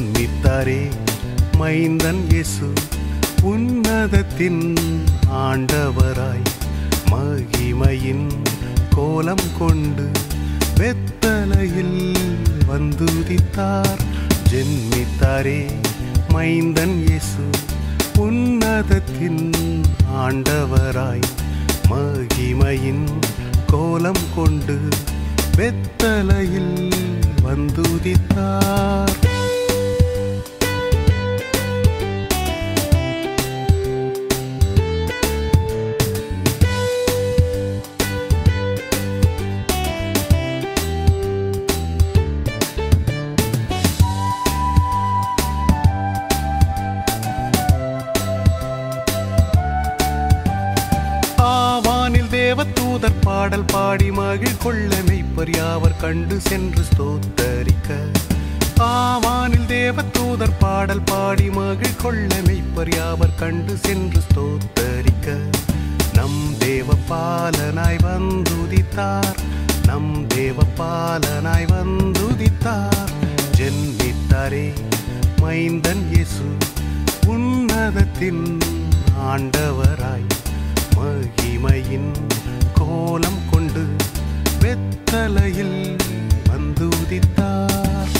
ஜென்மித்தாரே மைந்தன் இயேசு உன்னதத்தின் ஆண்டவராய் மகிமையின் கோலம் கொண்டு வெத்தலையில் வந்துதித்தார் ஜென்மித்தாரே மைந்தன் இயேசு உன்னதத்தின் ஆண்டவராய் மகிமையின் கோலம் கொண்டு வெத்தலையில் வந்துதித்தார் ஆவானில் தேவதூதர் பாடல் பாடி மகிழ் கொள்ள மெய்ப்பர் யாவர் கண்டு சென்று ஸ்தோத்தரிக்க ஆவானில் தேவதூதர் பாடல் பாடி மகிழ் கொள்ள மெய்ப்பர் யாவர் கண்டு சென்று ஸ்தோத்தரிக்க நம் தேவ பாலனாய் வந்துதித்தார் நம் தேவ பாலனாய் வந்துதித்தார் ஜென்மித்தாரே மைந்தன் இயேசு உன்னதத்தின் ஆண்டவராய் மகிமையின் கோலம் கொண்டு வெத்தலையில் வந்து உதித்தார்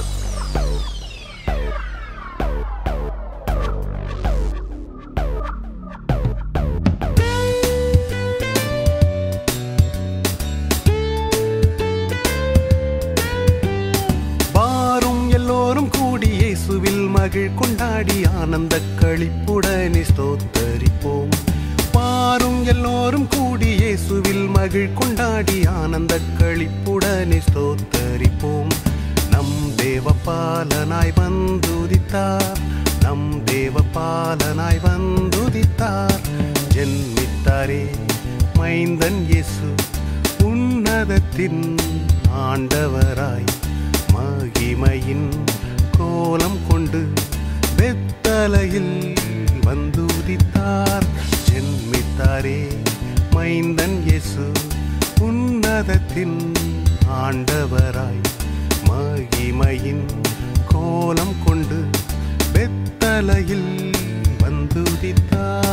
வாரும் எல்லோரும் கூடி இயேசுவில் மகிழ் கொண்டாடி ஆனந்த களிப்புடனே ஸ்தோத்தரிப்போம் வாரும் எல்லோரும் கூடி இயேசுவில் மகிழ் கொண்டாடி ஆனந்த களிப்புடனே ஸ்தோத்தரிப்போம் நம் தேவ பாலனாய் வந்துதித்தார் நம் தேவ பாலனாய் வந்துதித்தார் ஜென்மித்தாரே மைந்தன் இயேசு உன்னதத்தின் ஆண்டவராய் மகிமையின் கோலம் கொண்டு வெத்தலையில் வந்துதித்தார் ஜென்மித்தாரே மைந்தன் இயேசு உன்னதத்தின் ஆண்டவராய் மகிமையின் கோலம் கொண்டு வெத்தலையில் வந்துதித்தார்